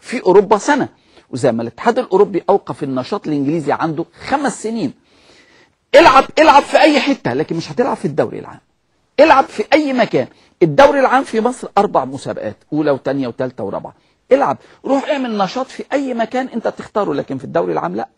في اوروبا سنه وزي ما الاتحاد الاوروبي اوقف النشاط الانجليزي عنده خمس سنين العب العب في اي حته لكن مش هتلعب في الدوري العام العب في اي مكان الدوري العام في مصر اربع مسابقات اولى وثانيه وثالثه ورابعه العب روح اعمل نشاط في اي مكان انت تختاره لكن في الدوري العام لا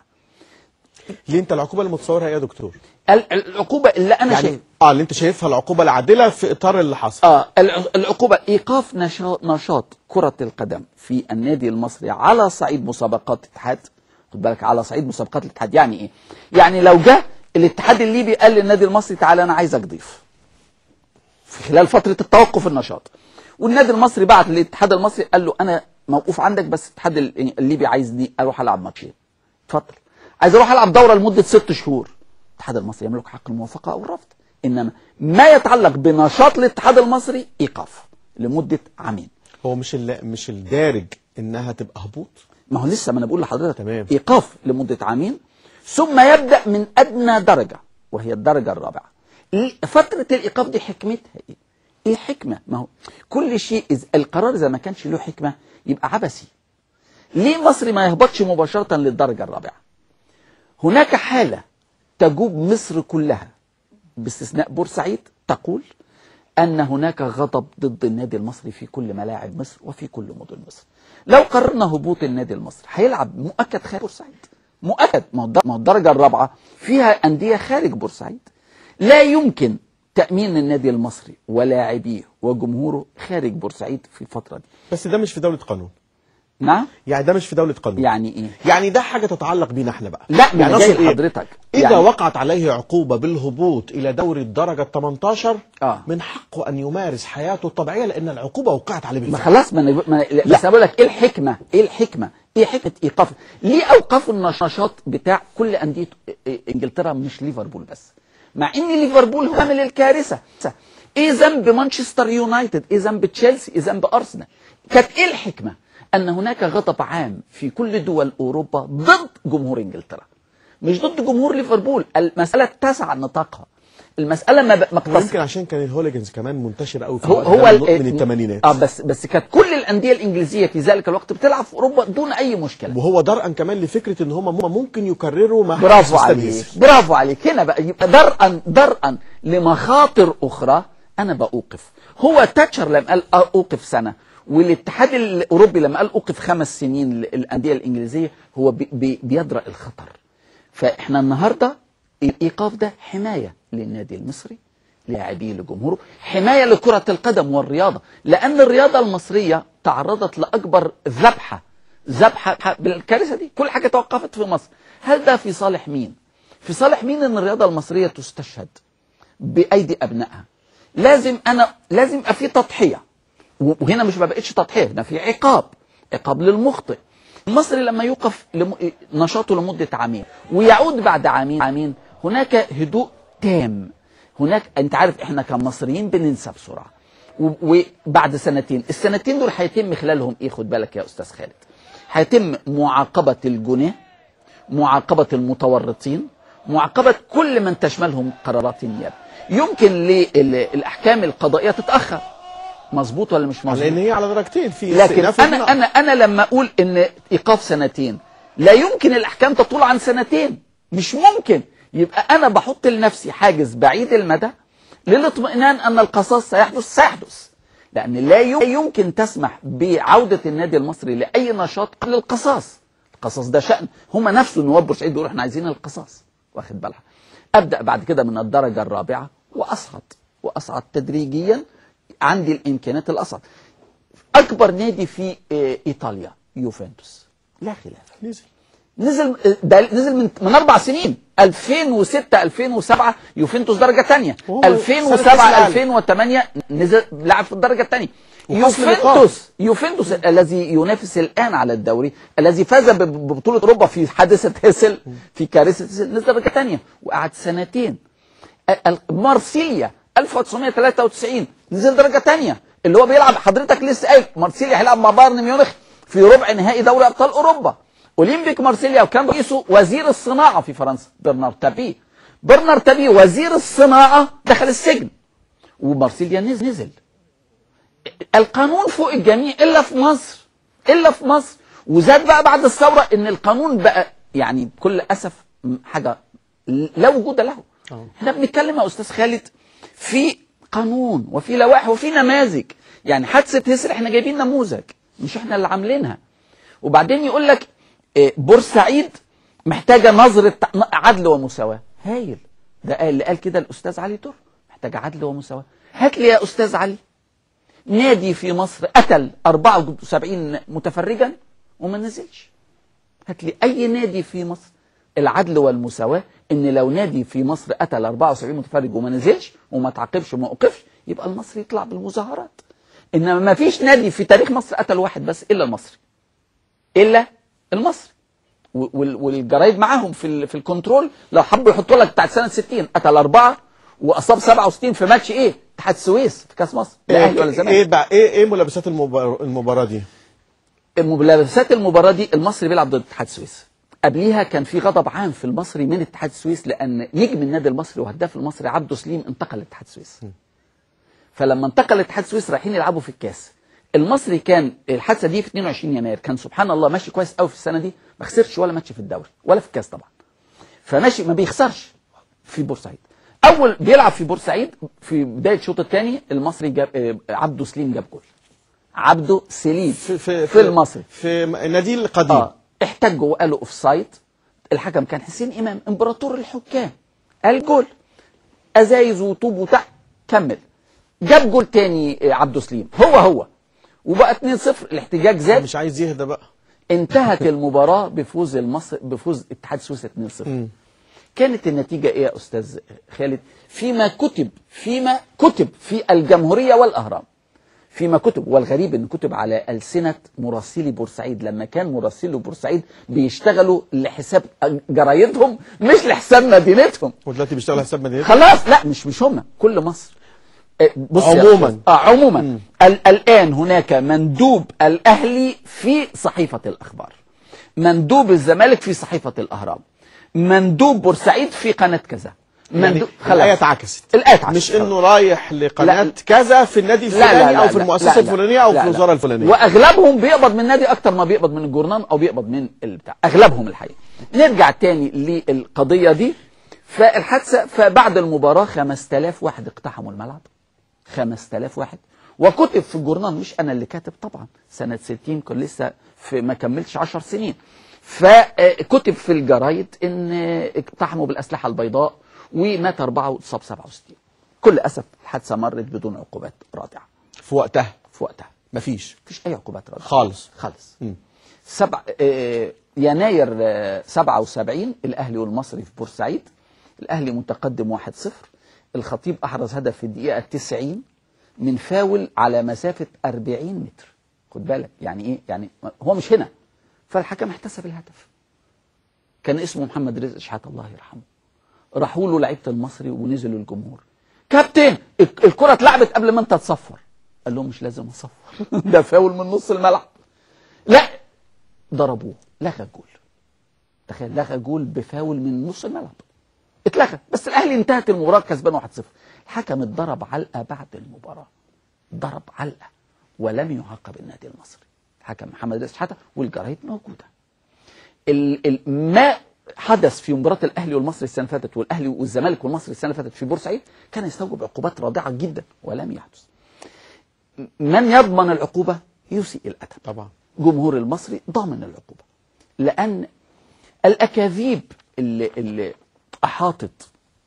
ليه انت العقوبه اللي متصورها ايه يا دكتور ال- العقوبه اللي انا يعني شايف اه اللي انت شايفها العقوبه العادله في اطار اللي حصل اه الع- العقوبه ايقاف نشاط نشاط كره القدم في النادي المصري على صعيد مسابقات الاتحاد خد بالك على صعيد مسابقات الاتحاد يعني ايه؟ يعني لو جه الاتحاد الليبي قال للنادي المصري تعالى انا عايزك ضيف في خلال فتره التوقف النشاط والنادي المصري بعت للاتحاد المصري قال له انا موقوف عندك بس الاتحاد ال- الليبي عايزني اروح العب ماتشين اتفضل عايز اروح العب دوره لمده ست شهور الاتحاد المصري يملك حق الموافقه او الرفض انما ما يتعلق بنشاط الاتحاد المصري ايقاف لمده عامين هو مش ال- مش الدارج انها تبقى هبوط ما هو لسه ما انا بقول لحضرتك تمام. ايقاف لمده عامين ثم يبدا من ادنى درجه وهي الدرجه الرابعه ال- فتره الايقاف دي حكمتها ايه؟ ايه الحكمه؟ ما هو كل شيء إذا القرار اذا ما كانش له حكمه يبقى عبثي. ليه مصر ما يهبطش مباشره للدرجه الرابعه؟ هناك حاله تجوب مصر كلها باستثناء بورسعيد تقول أن هناك غضب ضد النادي المصري في كل ملاعب مصر وفي كل مدن مصر لو قررنا هبوط النادي المصري هيلعب مؤكد خارج بورسعيد مؤكد ما هو الد- ما هو الدرجة الرابعة فيها أندية خارج بورسعيد لا يمكن تأمين النادي المصري ولاعبيه وجمهوره خارج بورسعيد في الفترة دي بس ده مش في دوله قانون نعم يعني ده مش في دوله قانون يعني إيه يعني ده حاجه تتعلق بينا احنا بقى لا، ما يعني أنا جاي أقصد إيه؟ لحضرتك. اذا يعني- وقعت عليه عقوبه بالهبوط الى دوري الدرجه ال 18 آه. من حقه ان يمارس حياته الطبيعيه لان العقوبه وقعت عليه ما بالفعل خلاص ما أنا ما أنا- بس انا بقول لك ايه الحكمه؟ ايه الحكمه؟ ايه حكمه ايقاف؟ ليه اوقفوا النشاط بتاع كل انديه انجلترا مش ليفربول بس؟ مع ان ليفربول هو عامل الكارثه. ايه ذنب مانشستر يونايتد؟ ايه ذنب تشيلسي؟ ايه ذنب ارسنال؟ كانت ايه الحكمه؟ ان هناك غضب عام في كل دول اوروبا ضد جمهور انجلترا. مش ضد جمهور ليفربول، المساله اتسع نطاقها. المساله ما ب- ما اقتصرت ويمكن عشان كان الهوليجنز كمان منتشر قوي في هو الوقت هو ده ال- من الثمانينات اه بس بس كانت كل الانديه الانجليزيه في ذلك الوقت بتلعب في اوروبا دون اي مشكله وهو درءا كمان لفكره ان هم ممكن يكرروا ما برافو حدث عليك مستديس. برافو عليك هنا بقى يبقى درءا درءا لمخاطر اخرى انا بأوقف هو تاتشر لما قال اوقف سنه والاتحاد الاوروبي لما قال اوقف خمس سنين الانديه الانجليزيه هو بي بي بيدرأ الخطر فاحنا النهارده الايقاف ده حمايه للنادي المصري لاعبيه لجمهوره حمايه لكره القدم والرياضه لان الرياضه المصريه تعرضت لاكبر ذبحه ذبحه بالكارثه دي كل حاجه توقفت في مصر هل ده في صالح مين في صالح مين ان الرياضه المصريه تستشهد بايدي ابنائها لازم انا لازم يبقى في تضحيه وهنا مش ما بقتش تضحيه هنا في عقاب عقاب للمخطئ المصري لما يوقف لم... نشاطه لمده عامين ويعود بعد عامين عامين هناك هدوء تام هناك انت عارف احنا كمصريين بننسى بسرعه و... وبعد سنتين السنتين دول هيتم خلالهم ايه خد بالك يا استاذ خالد هيتم معاقبه الجناه معاقبه المتورطين معاقبه كل من تشملهم قرارات النيابه يمكن للاحكام القضائيه تتاخر مظبوط ولا مش مظبوط لان هي على درجتين في لكن استئناف انا ونقص. انا انا لما اقول ان ايقاف سنتين لا يمكن الاحكام تطول عن سنتين مش ممكن يبقى انا بحط لنفسي حاجز بعيد المدى للاطمئنان ان القصاص سيحدث سيحدث لان لا يمكن تسمح بعوده النادي المصري لاي نشاط قبل القصاص القصاص ده شان هم نفسه نواب بورسعيد بيقولوا احنا عايزين القصاص واخد بالها ابدا بعد كده من الدرجه الرابعه واصعد واصعد تدريجيا عندي الامكانيات الاصعد اكبر نادي في ايطاليا يوفنتوس لا خلاف نزل نزل ده نزل من من اربع سنين 2006 2007 يوفنتوس درجه ثانيه وهو سنة 2007 كأس 2008 نزل لعب في الدرجه الثانيه وفصل يوفنتوس يوفنتوس الذي ينافس الان على الدوري الذي فاز ب- ببطوله اوروبا في حادثه هيسل في كارثه هيسل نزل درجه ثانيه وقعد سنتين ال- ال- مارسيليا 1993 نزل درجه ثانيه اللي هو بيلعب حضرتك لسه قايل مارسيليا هيلعب مع بايرن ميونخ في ربع نهائي دوري ابطال اوروبا اولمبيك مارسيليا وكان رئيسه وزير الصناعه في فرنسا برنارد تابي برنارد تابي وزير الصناعه دخل السجن ومارسيليا نزل نزل القانون فوق الجميع الا في مصر الا في مصر وزاد بقى بعد الثوره ان القانون بقى يعني بكل اسف م- حاجه لا وجود له آه. احنا بنتكلم يا استاذ خالد في قانون وفي لوائح وفي نماذج يعني حادثه هسر احنا جايبين نموذج مش احنا اللي عاملينها وبعدين يقول لك إيه، بورسعيد محتاجه نظره عدل ومساواه هايل ده قال- اللي قال كده الاستاذ علي تر محتاجه عدل ومساواه هات لي يا استاذ علي نادي في مصر قتل 74 متفرجا وما نزلش هات لي اي نادي في مصر العدل والمساواه ان لو نادي في مصر قتل 74 متفرج وما نزلش وما تعاقبش وما اوقفش يبقى المصري يطلع بالمظاهرات انما ما فيش نادي في تاريخ مصر قتل واحد بس الا المصري الا المصري و- وال- والجرايد معاهم في ال- في الكنترول لو حبوا يحطوا لك بتاعت سنه 60 قتل اربعه واصاب 67 في ماتش ايه؟ اتحاد السويس في كاس مصر لا اهلي ولا ايه زمالك ايه بقى ايه ايه ملابسات المبار- المباراه دي ملابسات المباراة دي المصري بيلعب ضد اتحاد السويس قبليها كان في غضب عام في المصري من اتحاد السويس لان نجم النادي المصري وهداف المصري عبده سليم انتقل لاتحاد السويس فلما انتقل لاتحاد السويس رايحين يلعبوا في الكاس المصري كان الحادثه دي في 22 يناير كان سبحان الله ماشي كويس قوي في السنه دي ما خسرش ولا ماتش في الدوري ولا في الكاس طبعا فماشي ما بيخسرش في بورسعيد اول بيلعب في بورسعيد في بدايه الشوط الثاني المصري جاب آه، عبده سليم جاب جول عبده سليم في في في المصري في النادي القديم اه احتجوا وقالوا اوف سايد الحكم كان حسين امام امبراطور الحكام قال جول ازايز وطوب وتحت كمل جاب جول تاني آه، عبده سليم هو هو وبقى 2-0 الاحتجاج زاد مش عايز يهدى بقى انتهت المباراة بفوز المصر بفوز اتحاد سويسرا 2-0 كانت النتيجة ايه يا استاذ خالد فيما كتب فيما كتب في الجمهورية والاهرام فيما كتب والغريب ان كتب على ألسنة مراسلي بورسعيد لما كان مراسلي بورسعيد بيشتغلوا لحساب جرايدهم مش لحساب مدينتهم ودلوقتي بيشتغل حساب مدينتي خلاص لا مش مش هم كل مصر آه، بص يا عموماً. أستاذ. اه عموما ال الان هناك مندوب الاهلي في صحيفه الاخبار مندوب الزمالك في صحيفه الاهرام مندوب بورسعيد في قناه كذا يعني مندوب الآية اتعكست الآية اتعكست مش انه رايح لقناه لا. كذا في النادي لا لا الفلاني لا او في لا المؤسسه لا لا الفلانيه او لا في لا. الوزاره الفلانيه واغلبهم بيقبض من النادي اكتر ما بيقبض من الجورنال او بيقبض من البتاع اغلبهم الحقيقه نرجع تاني للقضيه دي فالحادثه فبعد المباراه 5000 واحد اقتحموا الملعب 5000 واحد وكتب في الجورنال مش انا اللي كاتب طبعا سنه 60 كان لسه في ما كملتش 10 سنين فكتب في الجرايد ان اقتحموا بالاسلحه البيضاء ومات اربعه واتصاب 67 كل اسف الحادثه مرت بدون عقوبات رادعه في وقتها في وقتها مفيش مفيش اي عقوبات رادعه خالص خالص مم. سبع آه، يناير آه، 77 الاهلي والمصري في بورسعيد الاهلي متقدم 1-0 الخطيب احرز هدف في الدقيقه 90 من فاول على مسافه 40 متر خد بالك يعني ايه يعني هو مش هنا فالحكم احتسب الهدف كان اسمه محمد رزق شحاته الله يرحمه راحوا له لعيبه المصري ونزلوا الجمهور كابتن الك- الكره اتلعبت قبل ما انت تصفر قال لهم مش لازم اصفر ده فاول من نص الملعب لا ضربوه لغى الجول تخيل لغى جول بفاول من نص الملعب اتلغى بس الاهلي انتهت المباراه كسبان 1-0 الحكم اتضرب علقه بعد المباراه ضرب علقه ولم يعاقب النادي المصري الحكم محمد رزق شحاته والجرايد موجوده ال ال ما حدث في مباراه الاهلي والمصري السنه اللي فاتت والاهلي والزمالك والمصري السنه اللي فاتت في بورسعيد كان يستوجب عقوبات رادعه جدا ولم يحدث من يضمن العقوبه يسيء الادب طبعا جمهور المصري ضامن العقوبة لأن الأكاذيب اللي, اللي أحاطت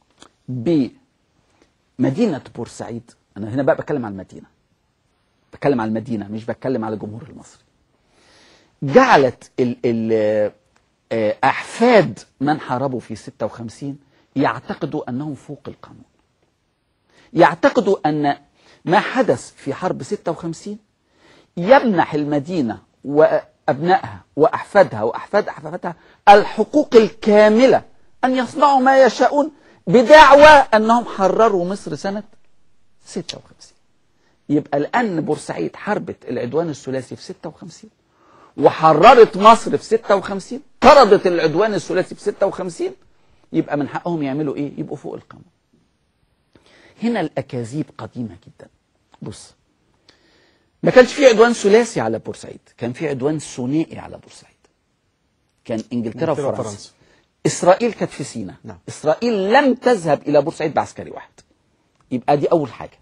بمدينة بورسعيد أنا هنا بقى بتكلم على المدينة بتكلم على المدينة مش بتكلم على الجمهور المصري جعلت ال ال آه، أحفاد من حاربوا في 56 يعتقدوا أنهم فوق القانون يعتقدوا أن ما حدث في حرب 56 يمنح المدينة وأبنائها وأحفادها وأحفاد أحفادها الحقوق الكاملة أن يصنعوا ما يشاءون بدعوى أنهم حرروا مصر سنة 56 يبقى الآن بورسعيد حربت العدوان الثلاثي في 56 وحررت مصر في 56 طردت العدوان الثلاثي في 56 يبقى من حقهم يعملوا ايه؟ يبقوا فوق القانون. هنا الأكاذيب قديمة جدا. بص ما كانش في عدوان ثلاثي على بورسعيد كان في عدوان ثنائي على بورسعيد كان انجلترا إنجلترا وفرنسا وفرنسا. اسرائيل كانت في سيناء نعم. اسرائيل لم تذهب الى بورسعيد بعسكري واحد يبقى دي اول حاجه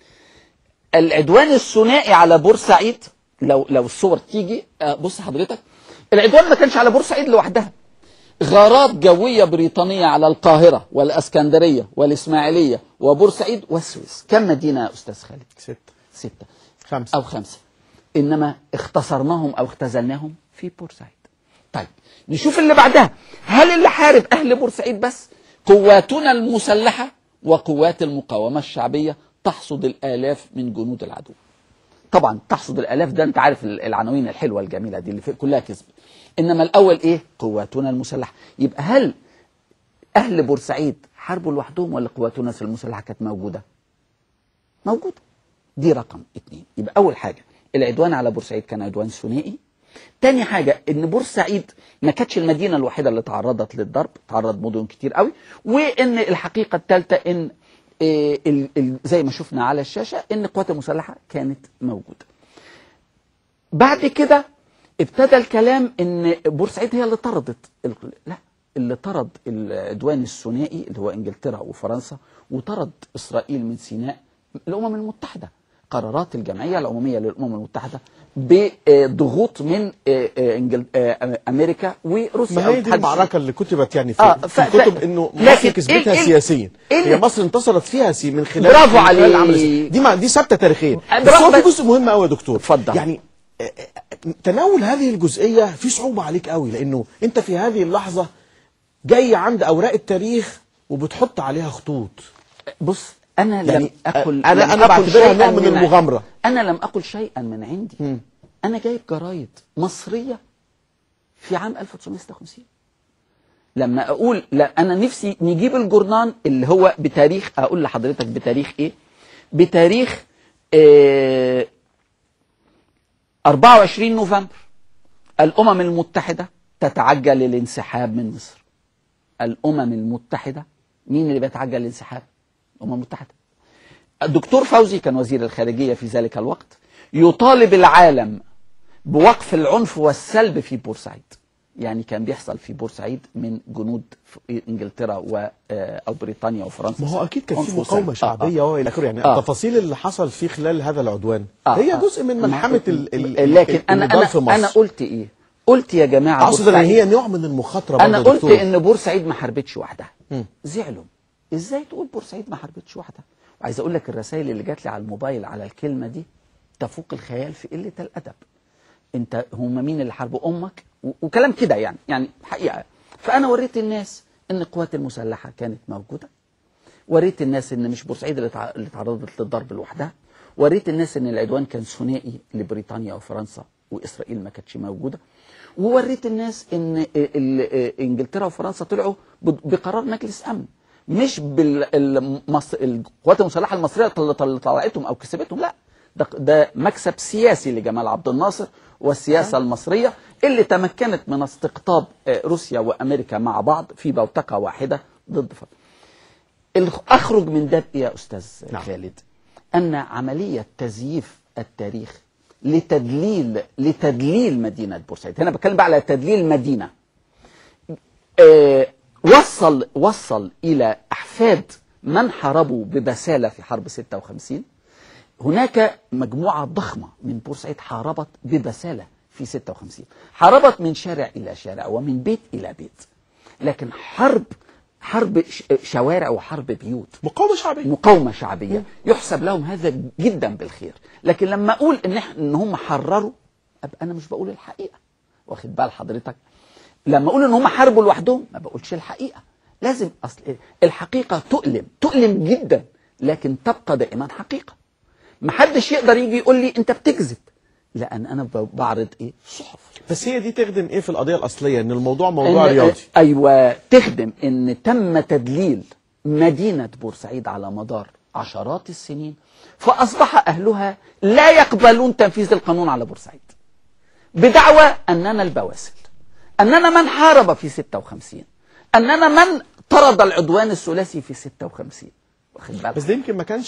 العدوان الثنائي على بورسعيد لو لو الصور تيجي آه، بص حضرتك العدوان ما كانش على بورسعيد لوحدها غارات جويه بريطانيه على القاهره والاسكندريه والاسماعيليه وبورسعيد والسويس كم مدينه يا استاذ خالد ستة سته خمسة أو خمسة إنما اختصرناهم أو اختزلناهم في بورسعيد طيب نشوف اللي بعدها هل اللي حارب أهل بورسعيد بس قواتنا المسلحة وقوات المقاومة الشعبية تحصد الآلاف من جنود العدو طبعا تحصد الآلاف ده أنت عارف العناوين الحلوة الجميلة دي اللي في كلها كذب إنما الأول إيه قواتنا المسلحة يبقى هل أهل بورسعيد حاربوا لوحدهم ولا قواتنا المسلحة كانت موجودة موجودة دي رقم اتنين يبقى أول حاجة العدوان على بورسعيد كان عدوان ثنائي تاني حاجة إن بورسعيد ما كانتش المدينة الوحيدة اللي تعرضت للضرب تعرض مدن كتير قوي وإن الحقيقة الثالثة إن إيه ال- ال- زي ما شفنا على الشاشة إن القوات المسلحة كانت موجودة بعد كده ابتدى الكلام ان بورسعيد هي اللي طردت ال- لا اللي طرد العدوان الثنائي اللي هو انجلترا وفرنسا وطرد اسرائيل من سيناء الامم المتحده قرارات الجمعيه العموميه للامم المتحده بضغوط من آه، آه، إنجل- آه، امريكا وروسيا ما أو هي دي الاتحاد المعركة اللي كتبت يعني في, آه، في ف- الكتب ف- انه لكن مصر كسبتها إيه- إيه- سياسيا إيه هي اللي- مصر انتصرت فيها سي من خلال برافو من خلال عليك. العمل السياسي. دي ما دي ثابته تاريخيا بس برافو هو في بس- جزء مهم قوي يا دكتور اتفضل. يعني آه، آه، تناول هذه الجزئيه في صعوبه عليك قوي لانه انت في هذه اللحظه جاي عند اوراق التاريخ وبتحط عليها خطوط بص انا لم يعني اقل أنا- لم أنا أقل بعتبرها شيئاً نوع من المغامرة. انا لم اقل شيئا من عندي انا جايب جرايد مصريه في عام 1956 لما اقول لا انا نفسي نجيب الجورنان اللي هو بتاريخ اقول لحضرتك بتاريخ ايه بتاريخ آه 24 نوفمبر الامم المتحده تتعجل الانسحاب من مصر الامم المتحده مين اللي بيتعجل الانسحاب الامم المتحده الدكتور فوزي كان وزير الخارجيه في ذلك الوقت يطالب العالم بوقف العنف والسلب في بورسعيد يعني كان بيحصل في بورسعيد من جنود في انجلترا و آه، او بريطانيا وفرنسا ما هو اكيد كان عنف في مقاومه وسلب. آه، آه. شعبيه والى اخره يعني آه. التفاصيل اللي حصل في خلال هذا العدوان آه، هي آه. جزء من ملحمه ال ال لكن انا النضال انا في مصر انا قلت ايه قلت يا جماعه اقصد ان بورسعيد- هي نوع من المخاطره انا برضه يا قلت دكتور. ان بورسعيد ما حاربتش وحدها مم. زعلوا ازاي تقول بورسعيد ما حاربتش وحدها وعايز اقول لك الرسائل اللي جات لي على الموبايل على الكلمه دي تفوق الخيال في قله الادب انت هم مين اللي حاربوا امك و- وكلام كده يعني يعني حقيقه فانا وريت الناس ان القوات المسلحه كانت موجوده وريت الناس ان مش بورسعيد اللي تع- اللي تعرضت للضرب لوحدها وريت الناس ان العدوان كان ثنائي لبريطانيا وفرنسا واسرائيل ما كانتش موجوده ووريت الناس ان ال- ال- انجلترا وفرنسا طلعوا ب- بقرار مجلس امن مش بالقوات المسلحه المصريه اللي طل- طلعتهم او كسبتهم لا ده ده مكسب سياسي لجمال عبد الناصر والسياسه المصريه اللي تمكنت من استقطاب آه، روسيا وامريكا مع بعض في بوتقه واحده ضد فرنسا الخ- اخرج من ده بإيه يا استاذ نعم. خالد ان عمليه تزييف التاريخ لتدليل لتدليل مدينه بورسعيد هنا بتكلم بقى على تدليل مدينه آه وصل وصل الى احفاد من حاربوا ببساله في حرب 56 هناك مجموعة ضخمة من بورسعيد حاربت ببسالة في 56 حاربت من شارع إلى شارع ومن بيت إلى بيت لكن حرب حرب ش- شوارع وحرب بيوت مقاومه شعبيه مقاومة شعبية يحسب لهم هذا جدا بالخير لكن لما أقول إن, إحنا إن هم حرروا أبقى أنا مش بقول الحقيقة واخد بال حضرتك لما أقول إن هم حاربوا لوحدهم ما بقولش الحقيقة لازم أصل الحقيقة تؤلم تؤلم جدا لكن تبقى دائما حقيقة محدش يقدر يجي يقول لي أنت بتكذب لأن أنا ب- بعرض إيه صحف بس هي دي تخدم ايه في القضيه الاصليه ان الموضوع موضوع إن- رياضي ايوه تخدم ان تم تدليل مدينه بورسعيد على مدار عشرات السنين فاصبح اهلها لا يقبلون تنفيذ القانون على بورسعيد بدعوى اننا البواسل اننا من حارب في 56 اننا من طرد العدوان الثلاثي في 56 واخد بالك بس ده يمكن ما كانش